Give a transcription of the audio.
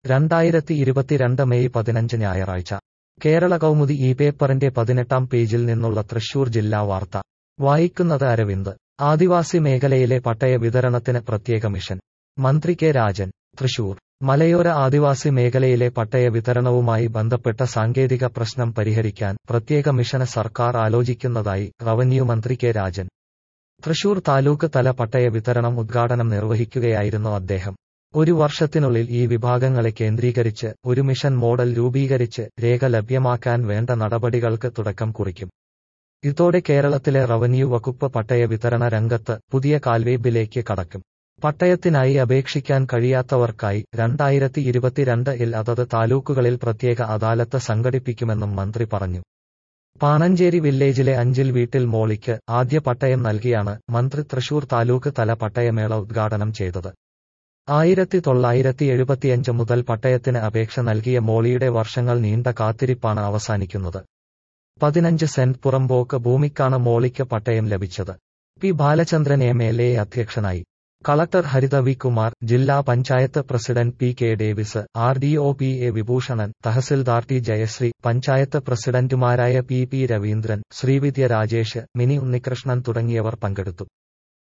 രണ്ടായിരത്തി ഇരുപത്തിരണ്ട് മെയ് പതിനഞ്ച് ഞായറാഴ്ച കേരള കൗമുദി ഈ പേപ്പറിന്റെ പതിനെട്ടാം പേജിൽ നിന്നുള്ള തൃശൂർ ജില്ലാ വാർത്ത വായിക്കുന്നത് അരവിന്ദ് ആദിവാസി മേഖലയിലെ പട്ടയ വിതരണത്തിന് പ്രത്യേക മിഷൻ മന്ത്രി കെ രാജൻ തൃശൂർ മലയോര ആദിവാസി മേഖലയിലെ പട്ടയ വിതരണവുമായി ബന്ധപ്പെട്ട സാങ്കേതിക പ്രശ്നം പരിഹരിക്കാൻ പ്രത്യേക മിഷന് സർക്കാർ ആലോചിക്കുന്നതായി റവന്യൂ മന്ത്രി കെ രാജൻ തൃശൂർ താലൂക്ക് തല പട്ടയ വിതരണം ഉദ്ഘാടനം നിർവഹിക്കുകയായിരുന്നു അദ്ദേഹം ഒരു വർഷത്തിനുള്ളിൽ ഈ വിഭാഗങ്ങളെ കേന്ദ്രീകരിച്ച് ഒരു മിഷൻ മോഡൽ രൂപീകരിച്ച് രേഖ ലഭ്യമാക്കാൻ വേണ്ട നടപടികൾക്ക് തുടക്കം കുറിക്കും ഇതോടെ കേരളത്തിലെ റവന്യൂ വകുപ്പ് പട്ടയ വിതരണ രംഗത്ത് പുതിയ കാൽവയ്പിലേക്ക് കടക്കും പട്ടയത്തിനായി അപേക്ഷിക്കാൻ കഴിയാത്തവർക്കായി രണ്ടായിരത്തി ഇരുപത്തിരണ്ട് ഇൽ അതത് താലൂക്കുകളിൽ പ്രത്യേക അദാലത്ത് സംഘടിപ്പിക്കുമെന്നും മന്ത്രി പറഞ്ഞു പാണഞ്ചേരി വില്ലേജിലെ അഞ്ചിൽ വീട്ടിൽ മോളിക്ക് ആദ്യ പട്ടയം നൽകിയാണ് മന്ത്രി തൃശൂർ താലൂക്ക് തല പട്ടയമേള ഉദ്ഘാടനം ചെയ്തത് ആയിരത്തി തൊള്ളായിരത്തി എഴുപത്തിയഞ്ച് മുതൽ പട്ടയത്തിന് അപേക്ഷ നൽകിയ മോളിയുടെ വർഷങ്ങൾ നീണ്ട കാത്തിരിപ്പാണ് അവസാനിക്കുന്നത് പതിനഞ്ച് സെന്റ് പുറമ്പോക്ക് ഭൂമിക്കാണ് മോളിക്ക് പട്ടയം ലഭിച്ചത് P Balachandran M L A അധ്യക്ഷനായി കളക്ടർ ഹരിത വി കുമാർ ജില്ലാ panchayat president P K Davis R D O P A Vibhushanan tahsildar T Jayasree panchayat പ്രസിഡന്റുമാരായ പി പി രവീന്ദ്രൻ ശ്രീവിദ്യ രാജേഷ് മിനി ഉണ്ണികൃഷ്ണൻ തുടങ്ങിയവർ പങ്കെടുത്തു